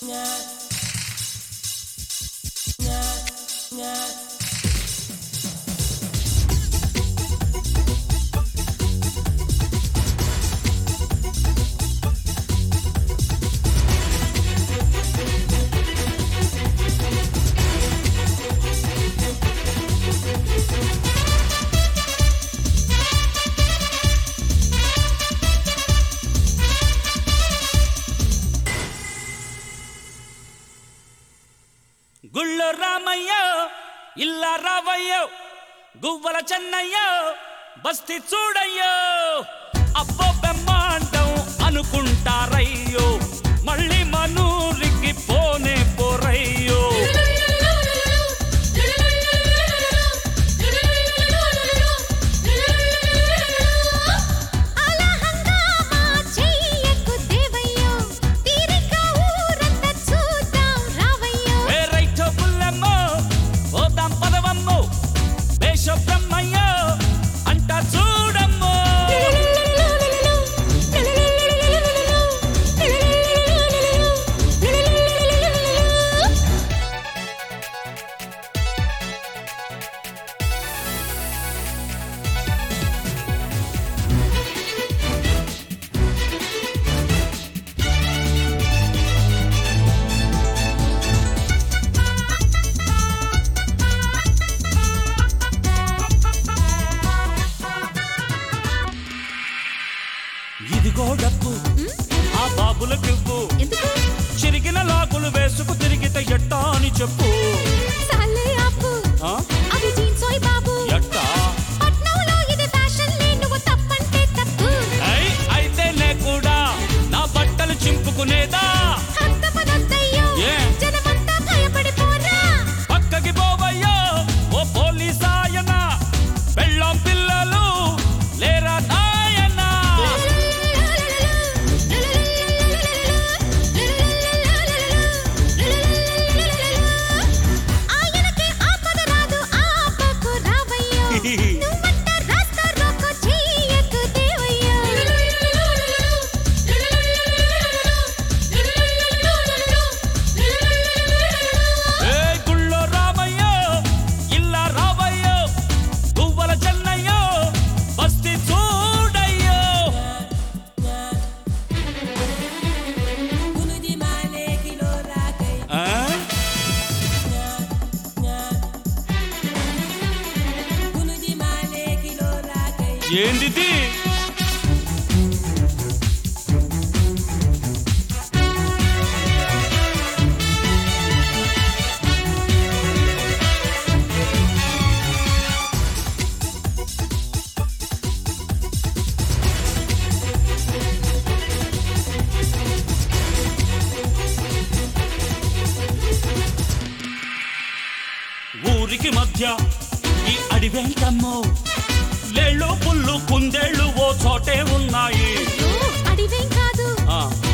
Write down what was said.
గుళ్ళో రామయ్యో ఇల్ల రావయ్యో గువ్వల చెన్నయ్యో బస్తి చూడయ్యో అబ్బో బ్రహ్మాండం అనుకుంటారయ్యో మళ్ళీ మనూరికి పోనే పోరయ్యో అలా హంగామా చెయ్యకు దేవయ్యో తీరిక ఊరంతా చూద్దాం రావయ్యో ఏ రైటో బుల్లమ్మో పోదాం పదవమ్మో వేష బ్రహ్మయ్యో అంట చూడమ్మో ఇదిగో డబ్బు ఆ బాబులకివ్వు ఎందుకు చిరిగిన లాగులు వేసుకు తిరిగితే ఎట్టా అని చెప్పు సాలే ఆపు ఆ? అది జీన్సోయ్ బాబు ఎట్టా పట్నంలో ఇది ఫ్యాషన్ లే నువ్వు తప్పంటే తప్పు ఐ, అయితేనే కూడా నా బట్టలు చింపుకునేదా అంత పదొద్దయ్యో ఏ? జనమంతా భయపడిపోరా పక్కకి పోవయ్యో ఓ పోలీసాయన పెళ్ళం పిల్లలు లేరా నాయన ఆయనకి ఆపద రాదు ఆపకు రావయ్యో నువ్వంట రాస్తా రోకో చెయ్యకు దేవయ్యో ఏ గుళ్ళో రామయ్యో ఇల్ల రావయ్యో గువ్వల చెన్నయ్యో బస్తి చూడయ్యో Kunuji male kilo rakai, ఆ? kunuji male kilo rakai. ఏందిది ఊరికి మధ్య ఈ అడివేంటమ్మో లేళ్ళు పుల్లు కుందేళ్ళు ఓ చోటే ఉన్నాయి అడివేం కాదు ఆ